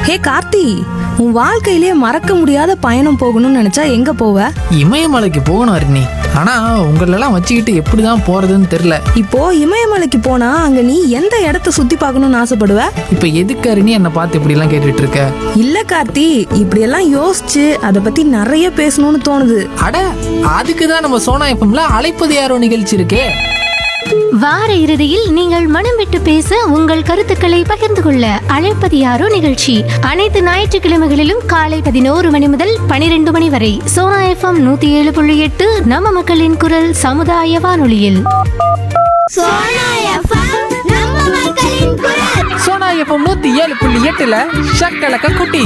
ஹே கார்த்தி உன் வாழ்க்கையிலே மறக்க முடியாத பயணம் போகணும்னு நினைச்சா எங்க போவ இமயமலைக்கு போகணும் அருணி ஆனா உங்களெல்லாம் வச்சுக்கிட்டு எப்படி தான் போறதுன்னு தெரியல இப்போ இமயமலைக்கு போனா அங்க நீ எந்த இடத்த சுத்தி பார்க்கணும்னு ஆசைப்படுவ இப்ப எதுக்கு அருணி என்னை பார்த்து இப்படி எல்லாம் கேட்டுட்டு இருக்க இல்ல கார்த்தி இப்படியெல்லாம் யோசிச்சு அதை பத்தி நிறைய பேசணும்னு தோணுது அட அதுக்கு தான் நம்ம சோனா எப்பம்ல அழைப்பது யாரோ நிகழ்ச்சி இருக்கே வார இறுதியில் நீங்கள் மனம் விட்டு பேச உங்கள் கருத்துக்களை பகிர்ந்து கொள்ள அழைப்பது யாரோ நிகழ்ச்சி அனைத்து ஞாயிற்றுக்கிழமைகளிலும் காலை பதினோரு மணி முதல் பனிரெண்டு மணி வரை சோனா எஃப்எம் நூத்தி ஏழு புள்ளி எட்டு நம்ம மக்களின் குரல் சமுதாய வானொலியில் சோனா எஃப்எம் நம்ம மக்களின் குரல் சோனா எப்பம் நூத்தி ஏழு புள்ளி எட்டுல ஷக்கலக்க குட்டி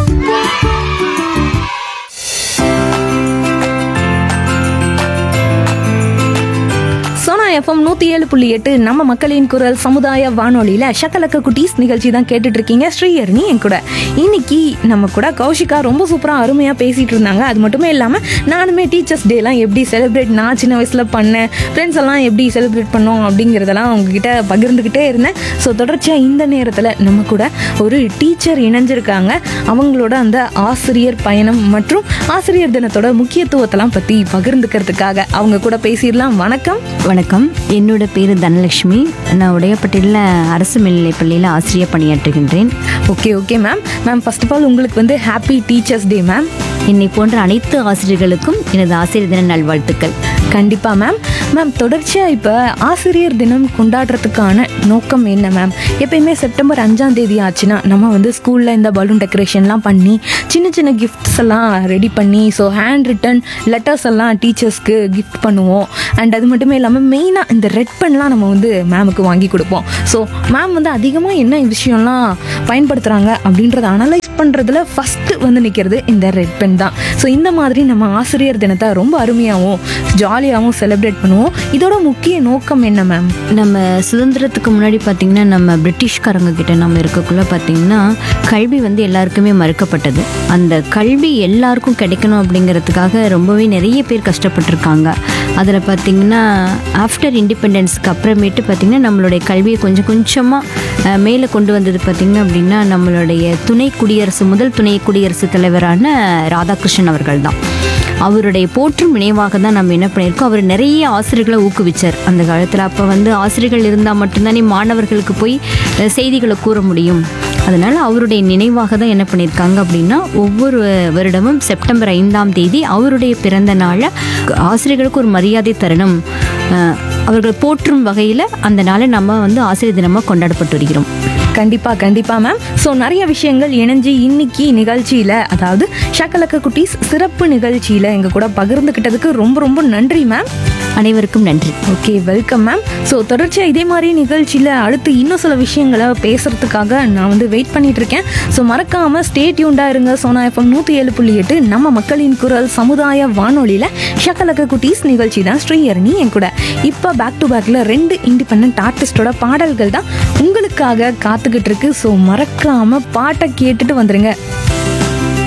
சோனா எஃப்எம் நூத்தி ஏழு புள்ளி எட்டு நம்ம மக்களின் குரல் சமுதாய வானொலியில ஷக்கலக்க குட்டீஸ் நிகழ்ச்சி தான் கேட்டுட்டு இருக்கீங்க ஸ்ரீஹரணி என் கூட இன்னைக்கு நம்ம கூட கௌஷிகா ரொம்ப சூப்பரா அருமையா பேசிட்டு இருந்தாங்க அது மட்டுமே இல்லாம நானுமே டீச்சர்ஸ் டேலாம் எப்படி செலிப்ரேட் நான் சின்ன வயசுல பண்ணேன் ஃப்ரெண்ட்ஸ் எல்லாம் எப்படி செலிப்ரேட் பண்ணோம் அப்படிங்கிறதெல்லாம் உங்ககிட்ட பகிர்ந்துக்கிட்டே இருந்தேன் ஸோ தொடர்ச்சியா இந்த நேரத்துல நம்ம கூட ஒரு டீச்சர் இணைஞ்சிருக்காங்க அவங்களோட அந்த ஆசிரியர் பயணம் மற்றும் ஆசிரியர் தினத்தோட முக்கியத்துவத்தெல்லாம் பத்தி பகிர்ந்துக்கிறதுக்காக அவங்க கூட பேசிடலாம் வணக்கம் வணக்கம் என்னோட பேர் தனலட்சுமி நான் உடையப்பட்டியில் அரசு மேல்நிலைப் பள்ளியில் ஆசிரியர் பணியாற்றுகின்றேன் okay okay ma'am ma'am first of all உங்களுக்கு வந்து ஹாப்பி டீச்சர்ஸ் டே மேம் என்னை போன்ற அனைத்து ஆசிரியர்களுக்கும் எனது ஆசிரியர் தின நல்வாழ்த்துக்கள் கண்டிப்பா மேம் மேம் தொடர்ச்சியா இப்போ ஆசிரியர் தினம் கொண்டாடுறதுக்கான நோக்கம் என்ன மேம் எப்பயுமே செப்டம்பர் அஞ்சாம் தேதி ஆச்சுன்னா நம்ம வந்து ஸ்கூல்ல இந்த பலூன் டெக்கரேஷன்லாம் பண்ணி சின்ன சின்ன கிஃப்ட்ஸ் எல்லாம் ரெடி பண்ணி ஸோ ஹேண்ட் ரிட்டன் லெட்டர்ஸ் எல்லாம் டீச்சர்ஸ்க்கு கிஃப்ட் பண்ணுவோம் அண்ட் அது மட்டுமே இல்லாமல் மெயினாக இந்த ரெட் பென்லாம் நம்ம வந்து மேமுக்கு வாங்கி கொடுப்போம் ஸோ மேம் வந்து அதிகமாக என்ன விஷயம்லாம் பயன்படுத்துகிறாங்க அப்படின்றத அனலைஸ் பண்ணுறதுல ஃபஸ்ட்டு வந்து நிற்கிறது இந்த ரெட் பென் தான் ஸோ இந்த மாதிரி நம்ம ஆசிரியர் தினத்தை ரொம்ப அருமையாகவும் ஜாலியாகவும் செலிப்ரேட் பண்ணுவோம் இதோட முக்கிய நோக்கம் என்ன மேம் நம்ம சுதந்திரத்துக்கு முன்னாடி பார்த்திங்கன்னா நம்ம பிரிட்டிஷ்காரங்க கிட்ட நம்ம இருக்கக்குள்ள பார்த்திங்கன்னா கல்வி வந்து எல்லாருக்குமே மறுக்கப்பட்டது அந்த கல்வி எல்லாருக்கும் கிடைக்கணும் அப்படிங்கிறதுக்காக ரொம்பவே நிறைய பேர் கஷ்டப்பட்டிருக்காங்க அதில் பார்த்திங்கன்னா ஆஃப்டர் இண்டிபெண்டன்ஸ்க்கு அப்புறமேட்டு பார்த்திங்கன்னா நம்மளுடைய கல்வியை கொஞ்சம் கொஞ்சமாக மேலே கொண்டு வந்தது பார்த்திங்க அப்படின்னா நம்மளுடைய துணை குடியரசு முதல் துணை குடியரசுத் தலைவரான ராதாகிருஷ்ணன் அவர்கள் தான் அவருடைய போற்றும் நினைவாக தான் நம்ம என்ன பண்ணியிருக்கோம் அவர் நிறைய ஆசிரியர்களை ஊக்குவிச்சார் அந்த காலத்தில் அப்போ வந்து ஆசிரியர்கள் இருந்தால் மட்டும்தானே மாணவர்களுக்கு போய் அஹ், செய்திகளை கூற முடியும் அதனால் அவருடைய நினைவாக தான் என்ன பண்ணியிருக்காங்க அப்படின்னா ஒவ்வொரு வருடமும் செப்டம்பர் ஐந்தாம் தேதி அவருடைய பிறந்த நாளை ஆசிரியர்களுக்கு ஒரு மரியாதை தரணும் அஹ், அவர்கள் போற்றும் வகையில் அந்த நாளை நம்ம வந்து ஆசிரியர் தினமாக கொண்டாடப்பட்டு வருகிறோம் கண்டிப்பா கண்டிப்பா மேம் ஸோ நிறைய விஷயங்கள் இணைஞ்சு இன்னைக்கு நிகழ்ச்சியில அதாவது ஷக்கலக்க குட்டீஸ் சிறப்பு நிகழ்ச்சியில எங்க கூட பகிர்ந்துக்கிட்டதுக்கு ரொம்ப ரொம்ப நன்றி மேம் அனைவருக்கும் நன்றி ஓகே வெல்கம் மேம் ஸோ தொடர்ச்சியாக இதே மாதிரி நிகழ்ச்சியில் அடுத்து இன்னும் சில விஷயங்களை பேசுறதுக்காக நான் வந்து வெயிட் பண்ணிட்டு இருக்கேன் ஸோ மறக்காம ஸ்டே டியூண்டாக இருங்க சோனா எஃப்எம் நூற்றி ஏழு புள்ளி எட்டு நம்ம மக்களின் குரல் சமுதாய வானொலியில் ஷக்கலக்க குட்டீஸ் நிகழ்ச்சி தான் ஸ்ரீஹரணி என் கூட இப்போ பேக் டு பேக்கில் ரெண்டு இண்டிபெண்ட் ஆர்டிஸ்டோட பாடல்கள் தான் உங்களுக்காக காத்துக்கிட்டு இருக்கு ஸோ மறக்காம பாட்டை கேட்டுட்டு வந்துருங்க